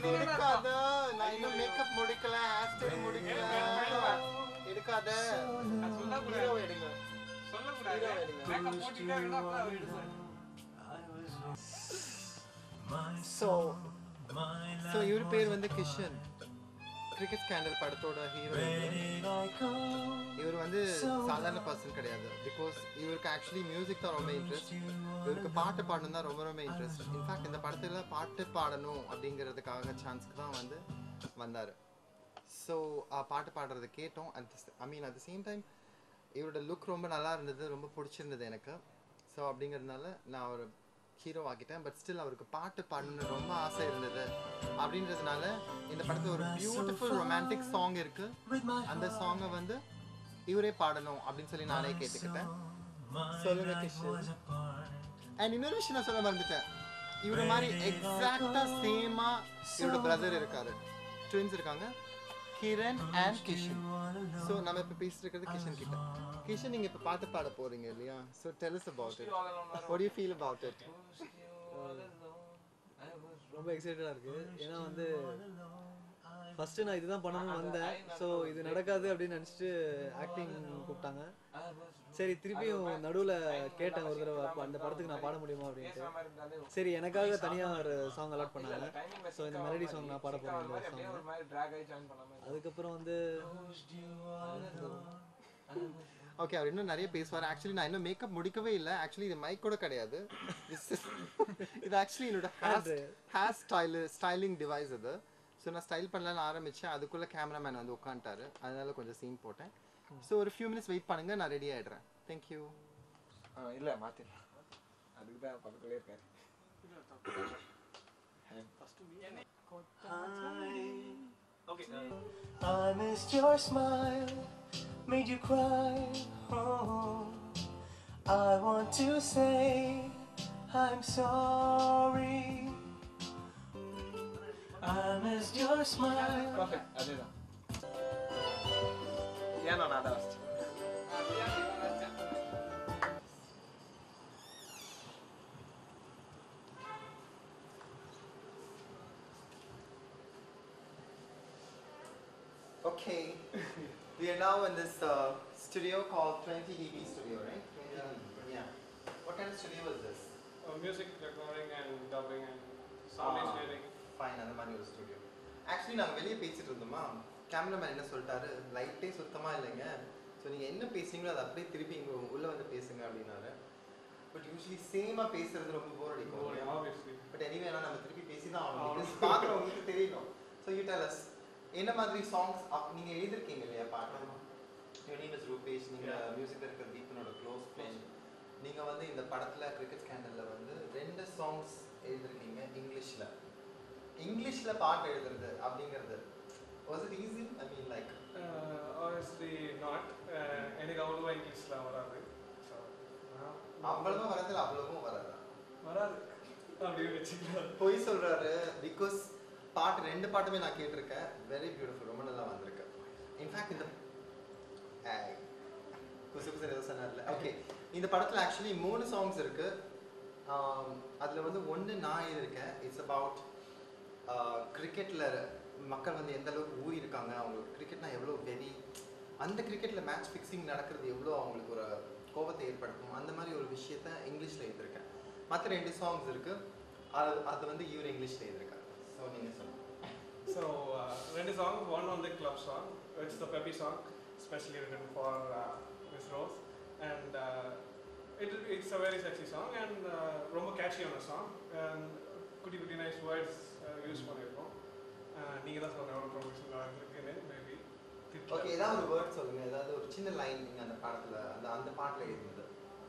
எடுக்காத நான் இன்னும் மேக்கப் முடிக்கல ஹேர் ஸ்டைல் முடிக்கல எடுக்காத ஹீரோ எடுங்க சொல்லக்கூடாது மேக்கப் போட்டுட்டே இருந்தா அப்புறம் அவர் எடுப்பாரு ஸோ ஸோ இவர் பேர் வந்து கிஷன் கிரிக்கெட் ஸ்கேண்டல் படத்தோட ஹீரோ இவர் வந்து சாதாரண பர்சன் கிடையாது பிகாஸ் இவருக்கு ஆக்சுவலி மியூசிக் தான் ரொம்ப இன்ட்ரெஸ்ட் இவருக்கு பாட்டு பாடணும் தான் ரொம்ப ரொம்ப இன்ட்ரெஸ்ட் இன்ஃபேக்ட் இந்த படத்தில் பாட்டு பாடணும் அப்படிங்கிறதுக்காக சான்ஸ்க்கு தான் வந்து வந்தார் ஸோ பாட்டு பாடுறது கேட்டோம் at I mean at the same time இவரோட லுக் ரொம்ப நல்லா இருந்தது ரொம்ப பிடிச்சிருந்தது எனக்கு ஸோ அப்படிங்கிறதுனால நான் அவர் ஹீரோ ஆக்கிட்டேன் பட் ஸ்டில் அவருக்கு பாட்டு பாடணும்னு ரொம்ப ஆசை இருந்தது அப்படின்றதுனால இந்த படத்தில் ஒரு பியூட்டிஃபுல் ரொமான்டிக் சாங் இருக்கு அந்த சாங்கை வந்து இவரே பாடணும் அப்படின்னு சொல்லி நானே கேட்டுக்கிட்டேன் சொல்லுங்க கிஷோர் அண்ட் இன்னொரு விஷயம் நான் சொல்ல மறந்துட்டேன் இவரு மாதிரி எக்ஸாக்டா சேமா இவரோட பிரதர் இருக்காரு ட்வின்ஸ் இருக்காங்க கிரண் அண்ட் கிஷன் ஸோ நம்ம இப்போ பேசிட்டு இருக்கிறது கிஷன் கிட்ட கிஷன் நீங்க இப்போ பாட்டு பாட போறீங்க இல்லையா so tell us about it what do you feel about it ரொம்ப எக்ஸைட்டடாக இருக்கு ஏன்னா வந்து ஃபர்ஸ்ட் நான் இதுதான் பண்ணணும்னு வந்தேன் ஸோ இது நடக்காது அப்படின்னு நினச்சிட்டு ஆக்டிங் கூப்பிட்டாங்க சரி திருப்பியும் நடுவில் கேட்டேன் ஒரு தடவை அப்போ அந்த படத்துக்கு நான் பாட முடியுமா அப்படின்ட்டு சரி எனக்காக தனியாக ஒரு சாங் அலாட் பண்ணாங்க ஸோ இந்த மெலடி சாங் நான் பாட போகிறேன் இந்த அப்படியே சாங் ஒரு மாதிரி drag ஆகி join பண்ண மாதிரி. அதுக்கப்புறம் வந்து ஓகே அவர் இன்னும் நிறைய பேசுவார் ஆக்சுவலி நான் இன்னும் மேக்கப் முடிக்கவே இல்லை ஆக்சுவலி இது மைக் கூட கிடையாது This is- இது ஆக்சுவலி என்னோட hair hair style styling device இது ஸோ நான் ஸ்டைல் பண்ணலாம்னு ஆரம்பித்தேன் அதுக்குள்ளே கேமராமேன் வந்து உட்காந்துட்டாரு அதனால கொஞ்சம் சீன் போட்டேன் ஸோ ஒரு ஃபியூ மினிட்ஸ் வெயிட் பண்ணுங்க நான் ரெடி ஆகிடுறேன் தேங்க்யூ ஆ, இல்ல மாத்திடலாம் அதுக்கு தான் பக்கத்துலயே இருக்காரு I missed your smile, made you cry. Oh, I want to say I'm sorry. I missed your smile. Perfect, அதேதான் ஏன்னா நான் அதை வச்சிட்டேன் Okay, we are now in this uh, studio called 20 dB Studio, right? Yeah. What kind of studio is this? Uh, music recording and dubbing and sound Ah. engineering. Fine அந்த மாதிரி ஒரு studio actually நாங்கள் வெளியே பேசிட்டு இருந்தோமா cameraman என்ன சொல்லிட்டாரு லைட்டே சுத்தமாக இல்லைங்க ஸோ நீங்கள் என்ன பேசுறீங்களோ அதை அப்படியே திருப்பி இங்கே உள்ளே வந்து பேசுங்க அப்படின்னாரு பட் யூஸ்வலி சேமாக பேசுறது ரொம்ப போர் Boring, அடிக்கும் obviously. பட் எனிவே ஆனால் நம்ம திருப்பி பேசி தான் ஆகணும் பிகாஸ் பார்க்குறவங்களுக்கு தெரியணும் ஸோ யூ டெல் அஸ் என்ன மாதிரி சாங்ஸ் நீங்கள் எழுதிருக்கீங்க இல்லையா பாட்டு யோர் நேம் இஸ் ரூபேஷ் நீங்கள் மியூசிக் இருக்கிற தீபனோட க்ளோஸ் ஃப்ரெண்ட் நீங்கள் வந்து இந்த படத்தில் கிரிக்கெட் ஸ்கேண்டலில் வந்து ரெண்டு சாங்ஸ் எழுதிருக்கீங்க இங்கிலீஷில் இங்கிலீஷில் பாட்டு எழுதுறது அப்படிங்கிறது was it easy I mean like Uh, honestly not. Uh, எனக்கு அவ்வளோவா இங்கிலீஷ்லாம் வராது ஸோ அவ்வளவும் வரதில்ல அவ்வளவும் வராதா வராது அப்படின்னு வச்சுக்கலாம் பொய் சொல்றாரு பிகாஸ் பாட்டு ரெண்டு பாட்டுமே நான் கேட்டிருக்கேன் வெரி பியூட்டிஃபுல் ரொம்ப நல்லா வந்திருக்கு இன்ஃபேக்ட் இந்த ஏய், குசு குசு ஏதோ சொன்னார்ல ஓகே இந்த படத்தில் ஆக்சுவலி மூணு சாங்ஸ் இருக்கு ஆம், அதுல வந்து ஒன்று நான் எழுதியிருக்கேன் இட்ஸ் அபவுட் கிரிக்கெட்டில் மக்கள் வந்து எந்த அளவுக்கு ஊறி இருக்காங்க அவங்களுக்கு கிரிக்கெட்னா எவ்வளோ வெறி அந்த கிரிக்கெட்டில் மேட்ச் ஃபிக்ஸிங் நடக்கிறது எவ்வளோ அவங்களுக்கு ஒரு கோபத்தை ஏற்படுத்தும் அந்த மாதிரி ஒரு விஷயத்த இங்கிலீஷில் எழுதியிருக்கேன் மற்ற ரெண்டு சாங்ஸ் இருக்கு அது அது வந்து இவர் இங்கிலீஷில் எழுதியிருக்காரு ஸோ நீங்கள் சொல்லுங்கள் So, uh, ரெண்டு song, one on the club song, it's the peppy song, specially written for uh, Miss Rose, and uh, it, it's a very sexy song and uh, ரொம்ப catchy-யான song, and குட்டி குட்டி nice words uh, use பண்ணியிருக்கோம். Uh, நீங்க தான் சொல்லுங்க எவ்வளோ ப்ரொஃபஷனலாக இருக்குன்னு மேபி ஓகே ஏதாவது ஒரு வேர்ட் சொல்லுங்கள் ஏதாவது ஒரு சின்ன லைன் நீங்கள் அந்த பாடத்தில் அந்த அந்த பாட்டில் எழுதினது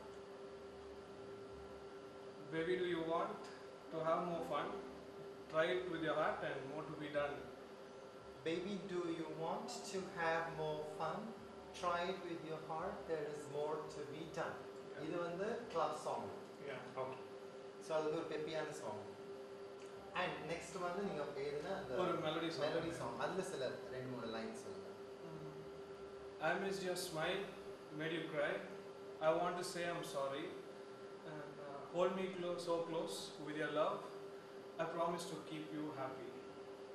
Baby, do you want to have more fun? Try it with your heart and more to be done. Baby, do you want to have more fun? Try it with your heart. There is more to be done. இது வந்து club song Yeah. Okay so அது வந்து ஒரு பெப்பியான song and next வந்து நீங்கள் எழுதின அந்த ஒரு melody song. மெலடி சாங் அதில் சில ரெண்டு மூணு லைன் சொல்லுங்கள் I missed your smile, made you cry. I want to say I'm sorry. And uh, hold me close, so close with your love. I promise to keep you happy.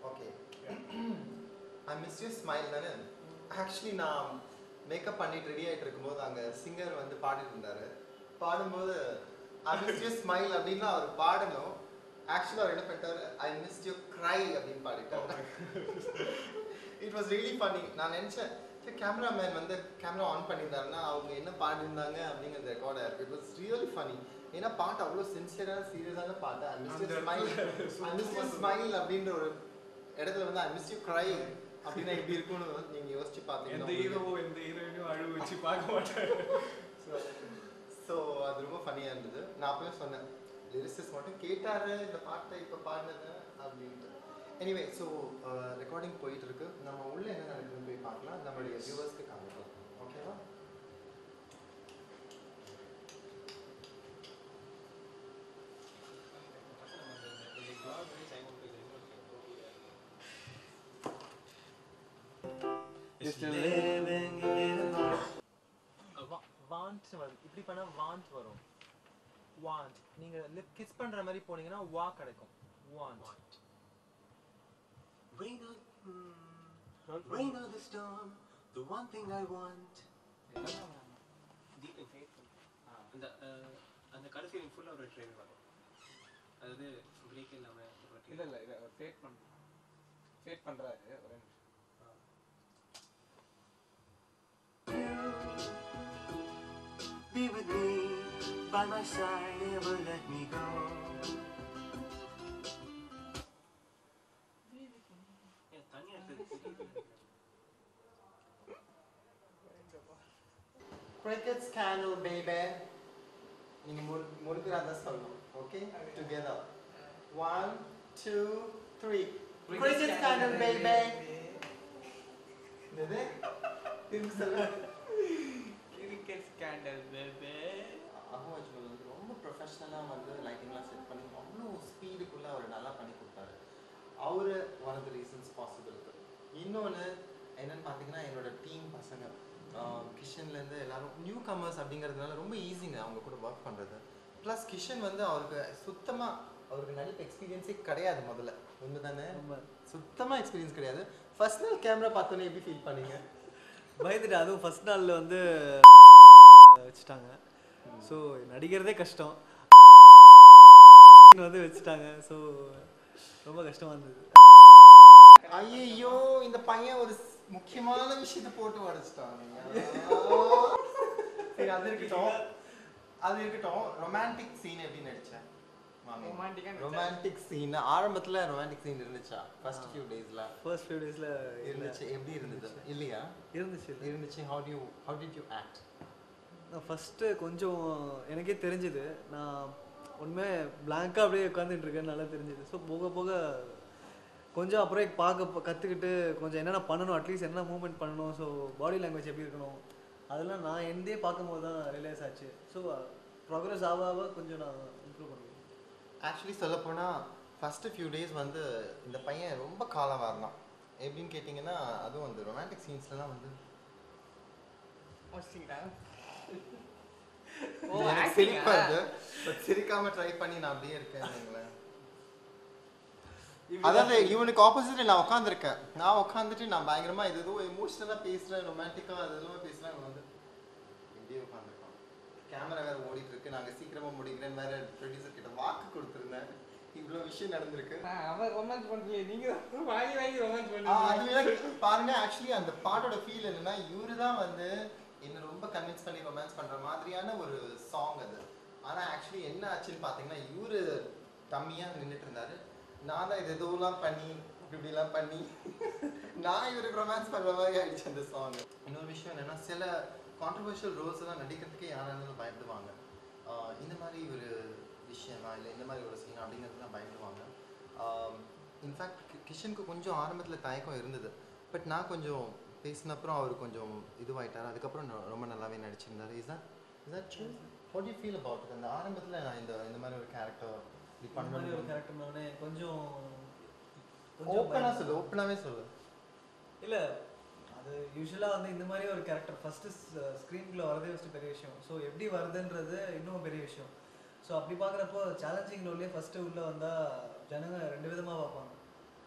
Okay I miss you smile தானே actually நான் makeup பண்ணிட்டு ready ஆகிட்டு இருக்கும்போது அங்கே singer வந்து பாடிட்டு இருந்தாரு பாடும்போது ஐ மிஸ் யூ ஸ்மைல் அப்படின்னு அவர் பாடணும் ஆக்சுவலாக அவர் என்ன பண்ணிட்டாரு ஐ மிஸ் யூ க்ரை அப்படின்னு பாடிட்டாரு இட் வாஸ் ரியலி ஃபன்னி நான் நினச்சேன் சரி கேமராமேன் வந்து கேமரா ஆன் பண்ணியிருந்தாருன்னா அவங்க என்ன பாடிருந்தாங்க அப்படிங்கிறது ரெக்கார்ட் ஆயிருக்கு இட் வாஸ் ரியலி ஃபனி ஏன்னா பாட்டு அவ்வளோ சின்சியரான சீரியஸான பாட்டு ஐ மிஸ் யூ அந்த smile I miss you smile அப்படின்ற ஒரு இடத்துல வந்து ஐ மிஸ் யூ க்ரை அப்படின்னா எப்படி இருக்கும்னு வந்து நீங்க யோசிச்சு எந்த பார்த்தீங்கன்னா ஹீரோவோ எந்த ஹீரோயினும் அழுவ வச்சு பார்க்க மாட்டேன் ஸோ அது ரொம்ப ஃபனியாக இருந்தது நான் அப்பவே சொன்னேன் லிரிசிஸ் மட்டும் கேட்டாரு இந்த பாட்டை இப்போ பாடினது அப்படின்ட்டு எனிவே ஸோ ரெக்கார்டிங் போயிட்டு இருக்கு நம்ம உள்ள என்ன நடக்குதுன்னு போய் பார்க்கலாம் நம்மளுடைய வியூவர்ஸ்க்கு காமிக்கலாம் ஓகேவா Just living a little more. Want வரும் இப்படி பண்ணா வாண்ட் வரும் வாண்ட் நீங்க லிப் கிஸ் பண்ற மாதிரி போனீங்கன்னா வா கிடைக்கும் want Rain or, mm, rain or the storm, the one thing I want. அந்த அஹ், அந்த கடைசி ஃபுல்லாக ஒரு ட்ரெயின் வரும் அதாவது பிரேக் இல்லாமல் இல்ல இல்ல இதை ஃபேட் பண்ண ஃபேட் பண்றாரு ஒரு நிமிஷம் Be with me, by my side, never let me go. ஏன் தனியாக இருக்குது Cricket scandal, baby. நீங்க முறு முறுக்குறாத சொல்லணும் okay together one two three Cricket scandal, baby. என்னது திரும்பி சொல்லுங்க கிரிக்கெட் ஸ்கேண்டல் பேபே அகவாஜ்வல் வந்து ரொம்ப ப்ரொஃபஷ்னலாக வந்து லைட்டிங்லாம் செட் பண்ணி அவ்வளோ ஸ்பீடுக்குள்ளே அவர் நல்லா பண்ணி கொடுத்தாரு அவர் one of the reasons possible இன்னொன்று என்னன்னு பார்த்தீங்கன்னா என்னோட டீம் பசங்க ஆஹ் கிஷன்லேருந்து எல்லாரும் நியூ கமர்ஸ் அப்படிங்கிறதுனால ரொம்ப ஈஸிங்க அவங்க கூட ஒர்க் பண்ணுறது ப்ளஸ் கிஷன் வந்து அவருக்கு சுத்தமாக அவருக்கு நடிப்பு எக்ஸ்பீரியன்ஸே கிடையாது முதல்ல உண்மை தானே சுத்தமாக எக்ஸ்பீரியன்ஸ் கிடையாது ஃபர்ஸ்ட் நாள் கேமரா பார்த்தோன்னே எப்படி ஃபீல் பண்ணீங்க பயந்துட்டு அதுவும் ஃபர்ஸ்ட் நாளில் வந்து வச்சுட்டாங்க ஸோ நடிக்கிறதே கஷ்டம் வந்து வச்சுட்டாங்க ஸோ ரொம்ப கஷ்டமாக இருந்தது ஐயோ இந்த பையன் ஒரு ஸ்- முக்கியமான விஷயத்தை போட்டு உடைச்சிட்டாங்க சரி அது இருக்கட்டும் அது இருக்கட்டும் ரொமான்டிக் சீன் எப்படி நடிச்சேன் Romantic ஆ நடிச்சா? ரொமான்டிக் சீன் ஆரம்பத்துல ரொமான்டிக் சீன் இருந்துச்சா ஃபர்ஸ்ட் ஃபியூ டேஸ்ல ஃபர்ஸ்ட் ஃபியூ டேஸில் இருந்துச்சு எப்படி இருந்தது இல்லையா இருந்துச்சு இருந்துச்சு how to how did you act நான் ஃபஸ்ட்டு கொஞ்சம் எனக்கே தெரிஞ்சுது நான் உண்மை பிளாங்காக அப்படியே உட்காந்துட்டு இருக்கேன்னு நல்லா தெரிஞ்சுது ஸோ போக போக கொஞ்சம் அப்புறம் பார்க்க கற்றுக்கிட்டு கொஞ்சம் என்னென்ன பண்ணணும் அட்லீஸ்ட் என்ன மூவ்மெண்ட் பண்ணணும் ஸோ பாடி லாங்குவேஜ் எப்படி இருக்கணும் அதெல்லாம் நான் எந்தே பார்க்கும்போது தான் ரியலைஸ் ஆச்சு ஸோ ப்ராக்ரஸ் ஆக ஆக கொஞ்சம் நான் இம்ப்ரூவ் பண்ணுவேன் ஆக்சுவலி சொல்ல போனா ஃபர்ஸ்ட் ஃபியூ டேஸ் வந்து இந்த பையன் ரொம்ப காலம் வரலாம் எப்படின்னு கேட்டிங்கன்னா அதுவும் அந்த ரொமான்டிக் சீன்ஸ்லாம் வந்து எனக்கு சிரிப்பா வருது பட் சிரிக்காம ட்ரை பண்ணி நான் அப்படியே இருக்கேன் வைங்களேன். அதாவது இவனுக்கு ஆப்போசிட்ல நான் உட்காந்துருக்கேன் நான் உட்காந்துட்டு நான் பயங்கரமா இது ஏதோ எமோஷனலா பேசுறேன் ரொமான்டிக்கா அதெல்லாம் பேசுறேன் இவன் வந்து இப்படியே உட்காந்துருக்கான் கேமரா வேற ஓடிட்டு இருக்கு நாங்க சீக்கிரமா முடிக்கிறேன் வேற ப்ரொடியூசர் கிட்ட வாக்கு கொடுத்துருந்தேன் இவ்வளவு விஷயம் நடந்திருக்கு அவன் ரொமான்ஸ் பண்றீங்க நீங்க வாங்கி வாங்கி ரொமான்ஸ் ஆ, பண்ணுறீங்க அது வேற பாருங்க ஆக்சுவலி அந்த பாட்டோட ஃபீல் என்னன்னா இவரு தான் வந்து என்ன ரொம்ப கன்வின்ஸ் பண்ணி ரொமான்ஸ் பண்ற மாதிரியான ஒரு சாங் அது ஆனா ஆக்சுவலி என்ன ஆச்சுன்னு பாத்தீங்கன்னா இவரு கம்மியா நின்னுட்டு இருந்தாரு நான் தான் இது எதுவும் பண்ணி இப்படி இப்படிலாம் பண்ணி நான் இவருக்கு ரொமான்ஸ் பண்ற மாதிரி ஆயிடுச்சு அந்த சாங் இன்னொரு விஷயம் என்னன்னா சில கான்ட்ரவர்ஷியல் ரோல்ஸ் எல்லாம் நடிக்கிறதுக்கே யாரா இருந்தாலும் பயப்படுவாங்க ஆஹ் இந்த மாதிரி ஒரு விஷயமா இல்லை இந்த மாதிரி ஒரு சீன் அப்படிங்கிறதுலாம் பயப்படுவாங்க இன்ஃபேக்ட் கிஷனுக்கு கொஞ்சம் ஆரம்பத்தில் தயக்கம் இருந்தது பட் நான் கொஞ்சம் பேசின அப்புறம் அவர் கொஞ்சம் இதுவாயிட்டார் அதுக்கப்புறம் நொ- ரொம்ப நல்லாவே நடிச்சிருந்தாரு is that is that true what you feel about அந்த ஆரம்பத்தில் நான் இந்த இந்த மாதிரி ஒரு கேரக்டர் இப்படி இந்த மாதிரி ஒரு பண்ணணும் கேரக்டர்னாலே கொஞ்சம் ஓப்பனாக சொல்லு ஓப்பனாகவே சொல்லு இல்லை அது யூஸ்வலாக வந்து இந்த மாதிரி ஒரு கேரக்டர் ஃபஸ்ட்டு ஸ்க்ரீனுக்குள்ளே வரதே ஃபஸ்ட்டு பெரிய விஷயம் ஸோ எப்படி வருதுன்றது இன்னும் பெரிய விஷயம் ஸோ அப்படி பார்க்குறப்போ சேலஞ்சிங் ரோல்லே ஃபஸ்ட்டு உள்ளே வந்தால் ஜனங்க ரெண்டு விதமாக பார்ப்பாங்க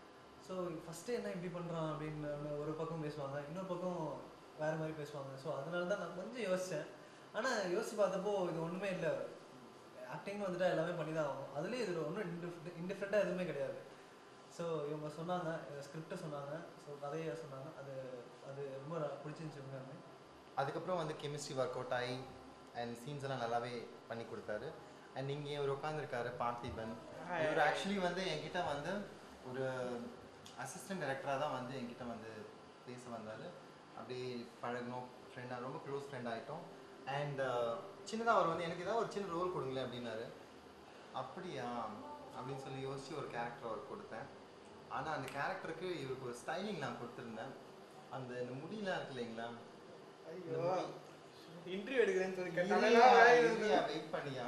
ஸோ ஃபஸ்ட்டு என்ன இப்படி பண்ணுறான் அப்படின்னு ஒரு பக்கம் பேசுவாங்க இன்னொரு பக்கம் வேறு மாதிரி பேசுவாங்க ஸோ அதனால தான் நான் கொஞ்சம் யோசித்தேன் ஆனால் யோசிச்சு பார்த்தப்போ இது ஒன்றுமே இல்லை ஆக்டிங்னு வந்துட்டு எல்லாமே பண்ணி தான் ஆகணும் அதுலேயும் இது ஒன்றும் இன்டிஃப் இன்டிஃப்ரெண்ட்டாக எதுவுமே கிடையாது ஸோ இவங்க சொன்னாங்க ஸ்கிரிப்டை சொன்னாங்க ஸோ கதையை சொன்னாங்க அது அது ரொம்ப பிடிச்சிருந்துச்சு உண்மையாலுமே அதுக்கப்புறம் வந்து கெமிஸ்ட்ரி ஒர்க் அவுட் ஆகி அண்ட் சீன்ஸ் எல்லாம் நல்லாவே பண்ணி கொடுத்தாரு அண்ட் இங்கே இவர் உட்காந்துருக்காரு பார்த்திபன் இவர் ஆக்சுவலி வந்து என்கிட்ட வந்து ஒரு அசிஸ்டன்ட் டைரக்டராக தான் வந்து என்கிட்ட வந்து பேச வந்தார் அப்படியே பழகணும் ஃப்ரெண்டாக ரொம்ப க்ளோஸ் ஃப்ரெண்ட் ஆகிட்டோம் அண்ட் சின்னதாக அவர் வந்து எனக்கு ஏதாவது ஒரு சின்ன ரோல் கொடுங்களேன் அப்படின்னாரு அப்படியா அப்படின்னு சொல்லி யோசிச்சு ஒரு கேரக்டர் அவர் கொடுத்தேன் ஆனால் அந்த கேரக்டருக்கு இவருக்கு ஒரு ஸ்டைலிங் நான் கொடுத்துருந்தேன் அந்த இந்த முடியெல்லாம் இருக்கு இல்லைங்களா இந்த முடி இன்டர்வியூ எடுக்கிறேன்னு சொல்லி இல்லையா, இல்லையா, wait பண்ணியா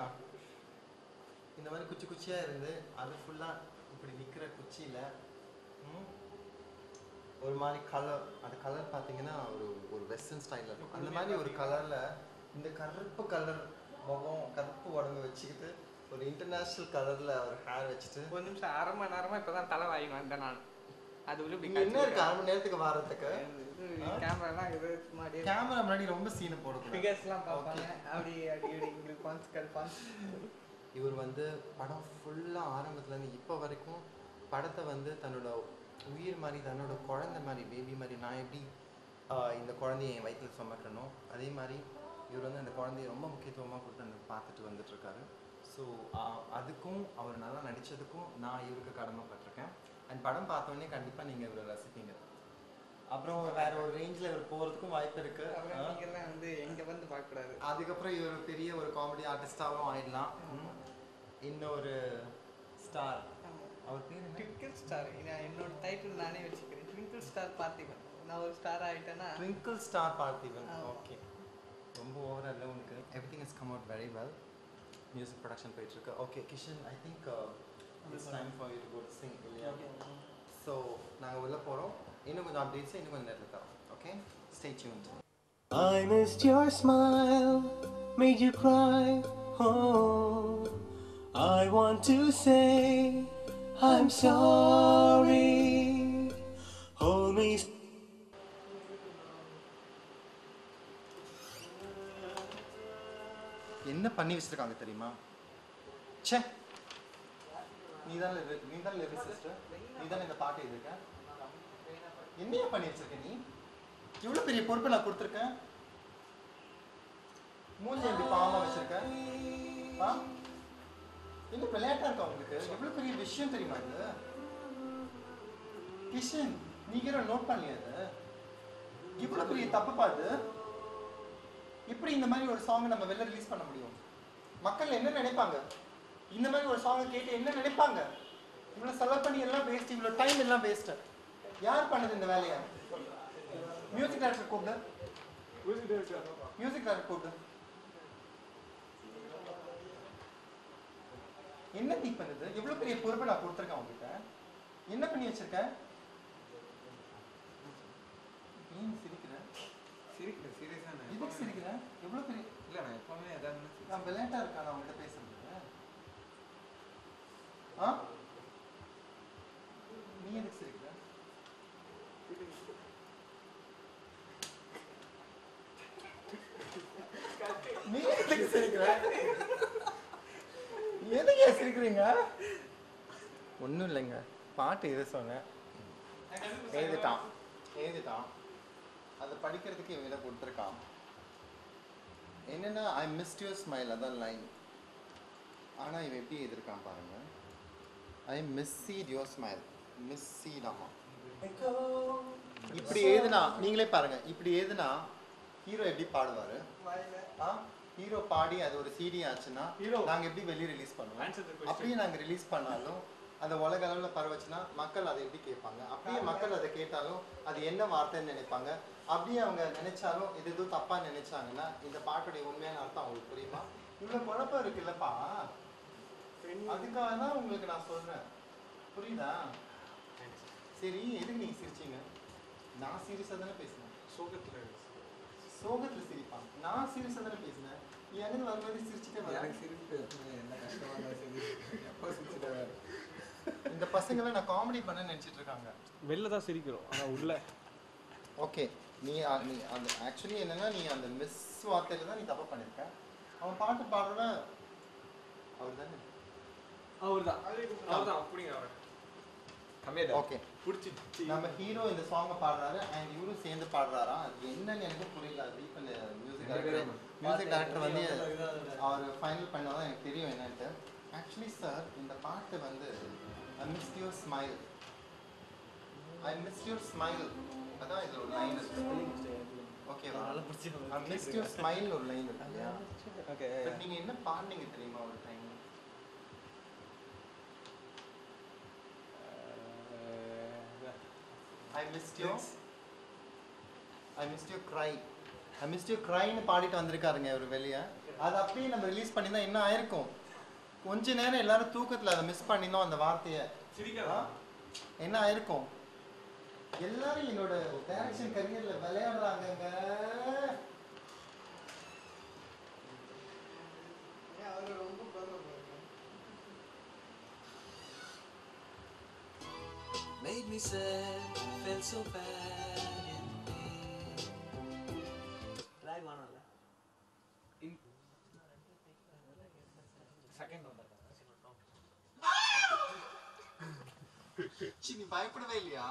இந்த மாதிரி குச்சி குச்சியா இருந்து அது ஃபுல்லா இப்படி நிக்கிற குச்சியில ம், ஒரு மாதிரி கலர் அந்த கலர் பாத்தீங்கன்னா ஒரு ஒரு வெஸ்டர்ன் ஸ்டைல்ல இருக்கும் அந்த மாதிரி ஒரு கலர்ல இந்த கருப்பு கலர் முகம் கருப்பு உடம்பு வச்சுக்கிட்டு ஒரு இன்டர்நேஷனல் கலர்ல ஒரு ஹேர் வச்சுட்டு ஒரு நிமிஷம் அரை மணி நேரமா இப்பதான் தலை வாங்கி வந்தேன் நான் அது உள்ள இங்க என்ன இருக்கு அரை மணி நேரத்துக்கு வாரத்துக்கு கேமராலாம் இது சும்மா அப்படியே கேமரா முன்னாடி ரொம்ப சீனை போடக்கூடாது ஃபிகர்ஸ்லாம் பார்ப்பாங்க அப்படி அப்படி இப்படி இங்கிட்டு பான்ஸ் கல்பான்ஸ் இவர் வந்து படம் ஃபுல்லாக ஆரம்பத்துலேருந்து இப்போ வரைக்கும் படத்தை வந்து தன்னோட உயிர் மாதிரி தன்னோட குழந்தை மாதிரி பேபி மாதிரி நான் எப்படி ஆஹ், இந்த குழந்தைய என் வயிற்றில் சுமக்கிறனோ அதே மாதிரி இவர் வந்து அந்த குழந்தைய ரொம்ப முக்கியத்துவமாக கொடுத்து அந்த பார்த்துட்டு வந்துட்டுருக்காரு ஸோ அதுக்கும் அவர் நல்லா நடித்ததுக்கும் நான் இவருக்கு கடமைப்பட்டிருக்கேன் அண்ட் படம் பார்த்தோன்னே கண்டிப்பாக நீங்கள் இவரை ரசிப்பீங்க அப்புறம் வேற ஒரு ரேஞ்சில் இவர் போகிறதுக்கும் வாய்ப்பு இருக்குது அப்புறம் நீங்கெல்லாம் வந்து எங்க வந்து பார்க்க கூடாது அதுக்கப்புறம் இவர் பெரிய ஒரு காமெடி ஆர்டிஸ்டாகவும் ஆயிடலாம் ம். இன்னொரு ஸ்டார் அவர் பேர் என்ன ட்விங்கிள் ஸ்டார் நான் என்னோட டைட்டில் நானே வச்சுக்கிறேன் ட்விங்கிள் ஸ்டார் பார்த்திபன் நான் ஒரு ஸ்டார் ஆயிட்டேன்னா ட்விங்கிள் ஸ்டார் பார்த்திபன் ஆமா. ஓகே ரொம்ப ஓவரா இல்லை உனக்கு everything is come out very well music production போயிட்டு இருக்கு okay Kishan I think it's time for you to go to sing இல்லையா ஸோ நாங்கள் உள்ள போகிறோம் இன்னும் கொஞ்சம் அப்டேட்ஸ் இன்னும் கொஞ்சம் நேரத்தில் தரோம் okay stay tuned I missed your smile, made you cry. Oh, I want to say I'm sorry. Hold me. என்ன பண்ணி வச்சிருக்காங்க தெரியுமா ச்சே நீ தான் நீ தான் சிஸ்டர் நீ தானே இந்த பாட்டு எழுதிருக்க என்னையா பண்ணி வச்சிருக்க நீ இவ்வளோ பெரிய பொறுப்பை நான் கொடுத்துருக்கேன் மூஞ்சி எப்படி பாவமா வச்சிருக்க ஆ என்ன விளையாட்டா இருக்கா உங்களுக்கு எவ்வளோ பெரிய விஷயம் தெரியுமா இது கிஷன் நீங்க நோட் பண்ணலையா அது இவ்வளோ பெரிய தப்பு பாது எப்படி இந்த மாதிரி ஒரு சாங் நம்ம வெளில ரிலீஸ் பண்ண முடியும் மக்கள் என்ன நினைப்பாங்க இந்த மாதிரி ஒரு சாங்கை கேட்டு என்ன நினைப்பாங்க இவ்வளோ செலவு பண்ணி எல்லாம் வேஸ்ட் இவ்வளோ டைம் எல்லாம் வேஸ்ட் யார் பண்ணது இந்த வேலையை மியூசிக் டைரக்டர் கூப்பிடு மியூசிக் டைரக்டர் கூப்பிடு என்ன தீ பண்ணுது எவ்வளோ பெரிய பொறுப்பை நான் கொடுத்துருக்கேன் உங்ககிட்ட என்ன பண்ணி வச்சிருக்கேன் ஏன் சிரிக்கிற சிரிக்கல சீரியஸாக எதுக்கு சிரிக்கிற எவ்வளோ பெரிய இல்லை நான் எப்பவுமே எதாவது நான் விளையாட்டா இருக்கா நான் உங்ககிட்ட பேசுறது ஆ நீ எதுக்கு சிரிக்கிற நீ எதுக்கு சிரிக்கிற எதுக்கு ஏன் சிரிக்கிறீங்க ஒன்றும் இல்லைங்க பாட்டு எது சொன்னேன் எழுதிட்டான் எழுதிட்டான் அதை படிக்கிறதுக்கு இவங்க கொடுத்துருக்கான் என்னன்னா ஐ மிஸ்ட் யூர் ஸ்மைல் அதான் லைன் ஆனால் இவன் எப்படி எதிர்க்கான் பாருங்க I miss seat your smile miss சீடாமா இப்படி ஏதுனா நீங்களே பாருங்க இப்படி ஏதுனா ஹீரோ எப்படி பாடுவாரு ஆ ஹீரோ பாடி அது ஒரு சிடி ஆச்சுன்னா நாங்க எப்படி வெளியே ரிலீஸ் பண்ணுவோம் அப்படியே நாங்க ரிலீஸ் பண்ணாலும் அந்த உலக அளவில் பரவச்சுன்னா மக்கள் அதை எப்படி கேட்பாங்க அப்படியே மக்கள் அதை கேட்டாலும் அது என்ன வார்த்தைன்னு நினைப்பாங்க அப்படியே அவங்க நினைச்சாலும் இது எதுவும் தப்பா நினைச்சாங்கன்னா இந்த பாட்டுடைய உண்மையான அர்த்தம் அவங்களுக்கு புரியுமா இவ்வளவு குழப்பம் இருக்குல்லப்பா அதுக்காக தான் உங்களுக்கு நான் சொல்றேன் புரியுதா சரி எதுக்கு நீங்க சிரிச்சீங்க நான் சீரியஸா தானே பேசினேன் சோகத்தில் சோகத்துல சிரிப்பான் நான் சீரியஸா தானே பேசினேன் நீ எனக்கு வரும்போது சிரிச்சுட்டே வர எனக்கு சிரிப்பு என்ன கஷ்டமாக இருந்தாலும் சரி எப்போ சிரிச்சுட்டு இந்த பசங்களாம் நான் காமெடி பண்ண நினைச்சிட்டு இருக்காங்க வெளில தான் சிரிக்கிறோம் ஆனால் உள்ள ஓகே நீ அ- நீ அந்த ஆக்சுவலி என்னன்னா நீ அந்த மிஸ் வார்த்தையில தான் நீ தப்பு பண்ணிருக்க அவன் பாட்டு பாடுறவன் அவர் தானே அவர் தான் அவர் தான் அப்படிங்க அவர் ஓகே நம்ம ஹீரோ இந்த சாங்கை பாடுறாரு அண்ட் இவரும் சேர்ந்து பாடுறாரா அது என்னன்னு எனக்கு புரியல அது இப்போ மியூசிக் டைரக்டர் மியூசிக் டைரக்டர் வந்து அவர் ஃபைனல் பண்ணாதான் எனக்கு தெரியும் என்னன்ட்டு ஆக்சுவலி சார் இந்த பாட்டு வந்து I miss your smile I miss your smile அதான் இது ஒரு லைன் இருக்கு ஓகேவா ஐ மிஸ் யுவர் ஸ்மைல் ஒரு லைன் இருக்கு இல்லையா ஓகே பட் நீங்க என்ன பாடுனீங்க தெரியுமா ஒரு time I missed you I missed you cry I missed you க்ரைன்னு பாடிட்டு வந்திருக்காருங்க இவர் வெளியே அது அப்படியே நம்ம ரிலீஸ் பண்ணியிருந்தா என்ன ஆயிருக்கும் கொஞ்ச நேரம் எல்லாரும் தூக்கத்துல அதை மிஸ் பண்ணியிருந்தோம் அந்த வார்த்தையை ஆ? என்ன ஆயிருக்கும் எல்லாரும் என்னோட டைரக்ஷன் கரியர்ல விளையாடுறாங்கங்க அவர் ரொம்ப பெருமை Made me sad, felt so bad in me. Track வேணாம்ல சி, நீ பயப்படவே இல்லையா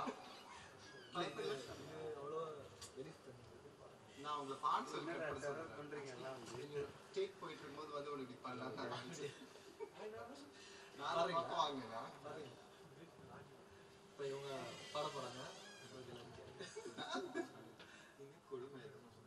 நான் உங்களை பாட்டு சொல்லி டேக் போயிட்டு இருக்கும்போது வந்து உனக்கு இப்படி பண்ணலாம் நான் பக்கம் வாங்கினா இப்போ இவங்க பாட போகிறாங்க கொடுமை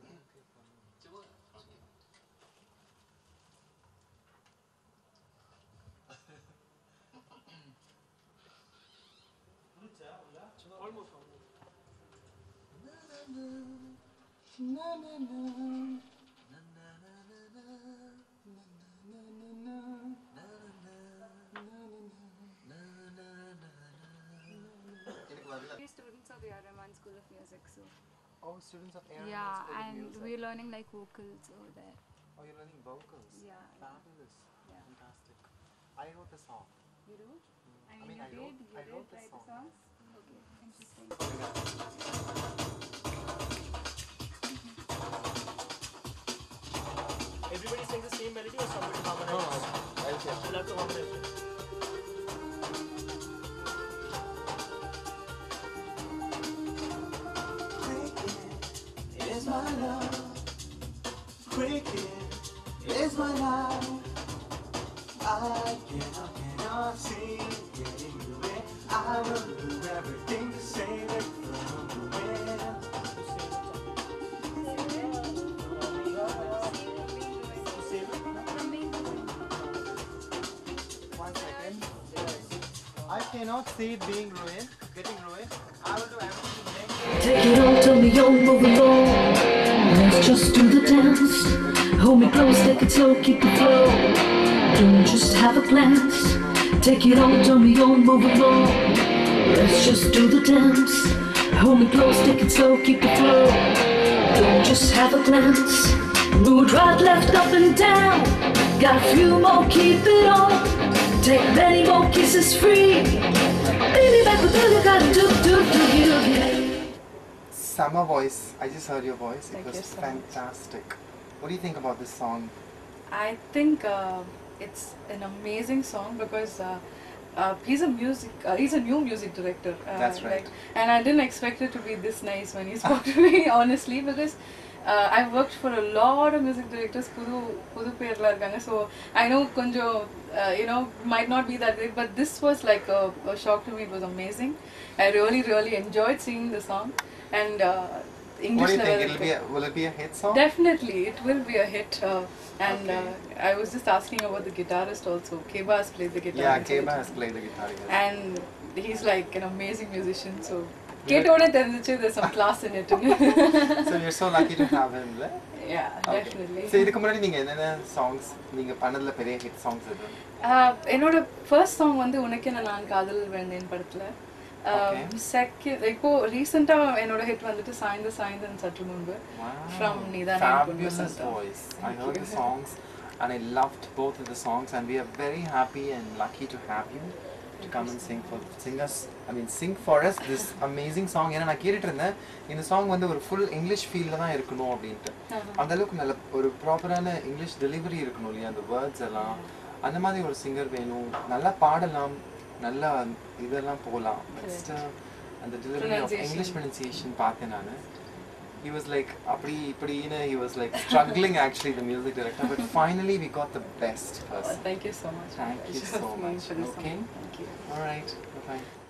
எனக்கு வரல We're students of the Rahman School of Music, so Oh, students of Air yeah, and we're learning like vocals over there. Oh, you're learning vocals. Yeah. Fabulous. Yeah. Fantastic. I wrote a song. You wrote? I I mean, mean, you I did. wrote- you I did wrote the write song. the songs. Okay, interesting. Everybody sings the same melody or somebody harmonizes? I'll say. You'll have to harmonize it. Is my love Cricket is my life I cannot, cannot see getting away I will do everything to save it from the wind One second. I cannot see it being ruined, getting ruined. I will do everything to make Take it all, tell me you'll move along. Let's just do the dance. Hold me close, take it slow, keep the flow. Don't just have a glance. Take it all, tell me you'll move along. Let's just do the dance. Hold me close, take it slow, keep the flow. Don't just have a glance. Move right, left, up and down. Got a few more, keep it on. Take many more kisses free. Baby, back with you, gotta do, do, do you. Yeah. Summer voice. I just heard your voice. Thank it you was so much. fantastic. What do you think about this song? I think uh, it's an amazing song because uh, uh, he's a music uh, he's a new music director. Uh, That's right. like, and I didn't expect it to be this nice when he spoke to me honestly because. Uh, I've worked for a lot of music directors புது புது பேர்ல இருக்காங்க so I know கொஞ்சம் uh, you know might not be that great but this was like a, a shock to me it was amazing I really really enjoyed singing the song and uh, What English do you think? level It'll be a, will it be a hit song? Definitely, it will be a hit. Uh, and Okay. uh, I was just asking about the guitarist also. Keba has played the guitar. yeah, inside Keba it. has played the guitar. Yes. And he's like an amazing musician. So, கேட்டோட தெரிஞ்சிச்சு there's some class in it. so you're so lucky to have him. இல்ல? yeah, Okay. definitely. So இதுக்கு முன்னாடி நீங்க என்னென்ன songs நீங்க பண்ணதுல பெரிய hit songs எது Uh, என்னோட ஃபர்ஸ்ட் சாங் வந்து உனக்கு நான் காதல் வேண்டேன் படத்துல Okay. செகண்ட் இப்போ ரீசெண்டாக என்னோட ஹிட் வந்துட்டு சாய்ந்த சாய்ந்தன் சற்று முன்பு From Nidana and Fabulous Kundu voice. I Thank heard you. the songs and I loved both of the songs and we are very happy and lucky to have you. to come and sing for sing us I mean sing for us this amazing song ஏன்னா நான் கேட்டுட்டு இருந்தேன் இந்த song வந்து ஒரு full English ஃபீல்ல தான் இருக்கணும் அப்படின்ட்டு அந்த அளவுக்கு நல்ல ஒரு ப்ராப்பரான இங்கிலீஷ் டெலிவரி இருக்கணும் இல்லையா அந்த வேர்ட்ஸ் எல்லாம் அந்த மாதிரி ஒரு சிங்கர் வேணும் நல்லா பாடலாம் நல்லா இதெல்லாம் போகலாம் But, uh, அந்த delivery of Pronunciation. English pronunciation பார்த்தேன் நான் he was like அப்படி இப்படின்னு he was like struggling actually the music director but finally we got the best person Thank you so much. Thank you It so was much. meant for this song. Okay. Thank you. all right bye bye